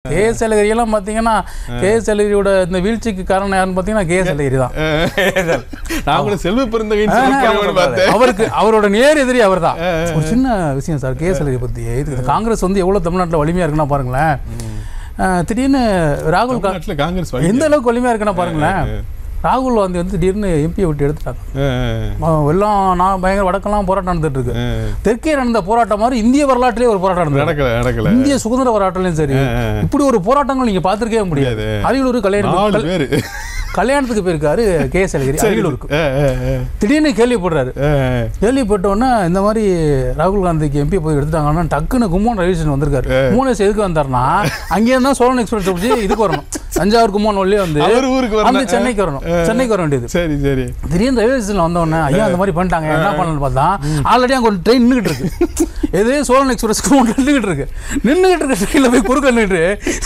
K S அழகிரி எல்லாம் பார்த்தீங்கன்னா K S அழகிரியோட இந்த வீழ்ச்சிக்கு காரணம் யாருன்னு பார்த்தீங்கன்னா கே எஸ் அழகிரி தான் நான் கூட செல்வ பெருந்தகைன்னு சொல்லி பார்த்தேன் அவருக்கு அவரோட நேர் எதிரி அவர் தான் ஒரு சின்ன விஷயம் சார் கே எஸ் அழகிரி பற்றி இது காங்கிரஸ் வந்து எவ்வளோ தமிழ்நாட்டில் வலிமையாக இருக்குன்னா பாருங்களேன் அஹ், திடீர்னு ராகுல் கா தமிழ்நாட்டுல காங்கிரஸ் வழி- எந்த அளவுக்கு வலிமையாக இருக்குன்னா பாருங்களேன் ராகுல் காந்தி வந்து திடீர்னு எம்பியை விட்டு எடுத்துட்டாங்க ஆ, அஹ், எல்லாம் நான் பயங்கர வடக்கெல்லாம் போராட்டம் நடந்துட்டு இருக்கு ஆ. தெற்கே நடந்த போராட்டம் மாதிரி இந்திய வரலாற்றிலே ஒரு போராட்டம் நடந்தது நடக்கல நடக்கல இந்திய சுதந்திர போராட்டம்லையும் சரி இப்படி ஒரு போராட்டங்கள் நீங்க பார்த்திருக்கவே முடியாது அரியலூர் கல்யாணம் நாலு பேரு கல்யாணத்துக்கு போயிருக்காரு கே எஸ் அழகிரி அரியலூருக்கு ஆ, ஆ, ஆ. திடீர்னு கேள்விப்படுறாரு ஆ, கேள்விப்பட்டோன்னே இந்த மாதிரி ராகுல் காந்திக்கு எம்பி போய் எடுத்துட்டாங்கன்னா டக்குன்னு கும்மோன் ரவிசன் வந்திருக்காரு மூணேஸ் எதுக்கு வந்தாருன்னா அங்கே இருந்தா சோழன் எக்ஸ்பிரஸ் பிடிச்சி இதுக்கு வரணும் தஞ்சாவூர் கும்மோன் வழியே வந்து அவர் ஊருக்கு வரணும். வந்து சென்னைக்கு வரணும் சென்னைக்கு வர வேண்டியது சரி சரி திடீர்னு ரயில்வே ஸ்டேஷன்ல வந்த உடனே ஐயா அந்த மாதிரி பண்ணிட்டாங்க என்ன பண்ணலாம்னு பார்த்தா ஆல்ரெடி அங்கே ஒரு ட்ரெயின் நின்றுட்டு இருக்கு எது சோழன் எக்ஸ்பிரஸ்க்கு ஒன்று நின்றுட்டு இருக்கு நின்றுட்டு இருக்க ட்ரெயினில் போய் குறுக்க நின்றுட்டு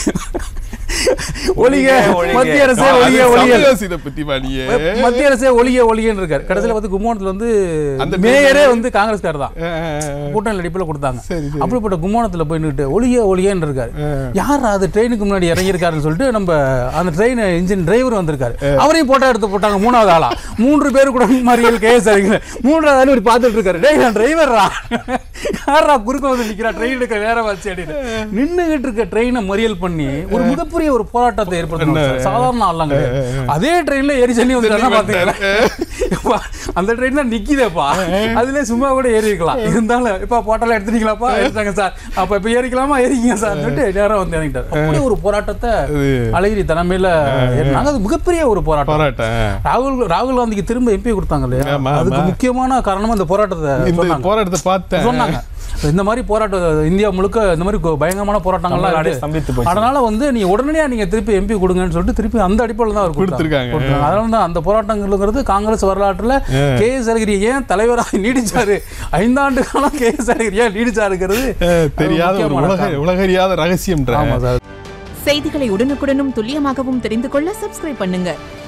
ஒளிக ஒளிக. மத்திய அரசே அது ஒளிக ஒளிக சமயோசித பத்தி பாணியே மத்திய அரசே ஒளிக ஒளிகன்னு இருக்காரு கடைசியில் பார்த்து கும்போணத்துல வந்து அந்த மேயரே வந்து காங்கிரஸ்கார் தான் ஆ, ஆ, ஆ. கூட்டணி அடிப்பில் கொடுத்தாங்க சரி, சரி. அப்படிப்பட்ட கும்போணத்துல போய் நின்றுட்டு ஒளிய ஒளியன்னு இருக்காரு யார் அது ட்ரெயினுக்கு முன்னாடி இறங்கியிருக்காருன்னு சொல்லிட்டு நம்ம அந்த ட்ரெயின் இன்ஜின் டிரைவர் வந்திருக்காரு அவரையும் போட்டோ எடுத்து போட்டாங்க மூணாவது ஆளா மூன்று பேர் கூட மறியல் கேஸ் அறிக்கை மூன்றாவது ஆளு இப்படி பார்த்துட்டு இருக்காரு டேய் நான் டிரைவர்ரா யாரா குறுக்க வந்து நிக்கிறா ட்ரெயின் எடுக்க வேற வச்சு அப்படின்னு நின்னுகிட்டு இருக்க ட்ரெயினை மறியல் பண்ணி ஒரு மிகப்பெரிய ஒரு போராட்டத்தை ஏற்படுத்தணும் சார். சாதாரண ஆளாங்க அதே ட்ரெயின்ல ஏறி சென்னி வந்து பாத்தீங்களா எப்பா, அந்த ட்ரெயின் தான் நிக்குதேப்பா அதுல சும்மா கூட ஏறி இருக்கலாம் இருந்தாலும் இப்ப போட்டோலாம் எடுத்துட்டீங்களாப்பா எடுத்தாங்க சார் அப்ப இப்ப ஏறிக்கலாமா ஏறிக்கிங்க சார் சொல்லிட்டு நேரம் வந்து இறங்கிட்டார் அப்படி ஒரு போராட்டத்தை அழகிரி தலைமையில ஏறினாங்க அது மிகப்பெரிய ஒரு போராட்டம் போராட்டம் ராகுல் ராகுல் காந்திக்கு திரும்ப எம்பி கொடுத்தாங்க இல்லையா ஆமா, அதுக்கு ஆமா. முக்கியமான காரணமா இந்த போராட்டத்தை இந்த சொன்னாங்க போராட்டத்தை பார்த்தேன் சொன்னாங்க இந்த மாதிரி போராட்டம் இந்தியா முழுக்க இந்த மாதிரி கொ- பயங்கரமான போராட்டங்கள்லாம் தமிழ்நாடே இருக்கு. ஸ்தம்பித்து போச்சு. அதனால வந்து நீங்க உடனடியா நீங்க திருப்பி எம்பி கொடுங்கன்னு சொல்லிட்டு திருப்பி அந்த அடிப்படையில் தான் அவர் கொடுத்திருக்காங்க. கொடுத்தாங்க அதனால தான் அந்த போராட்டங்கிறது காங்கிரஸ் வரலாற்றுல கே எஸ் அழகிரி ஏன் தலைவராக நீடிச்சாரு ஐந்தாண்டு காலம் கே எஸ் அழகிரி ஏன் நீடிச்சாருங்கிறது அஹ், தெரியாத ஒரு முக்கியமான உலக காரணம். உலகறியாத ரகசியம் ஆமா சார் செய்திகளை உடனுக்குடனும் துல்லியமாகவும் தெரிந்து கொள்ள சப்ஸ்கிரைப் பண்ணுங்க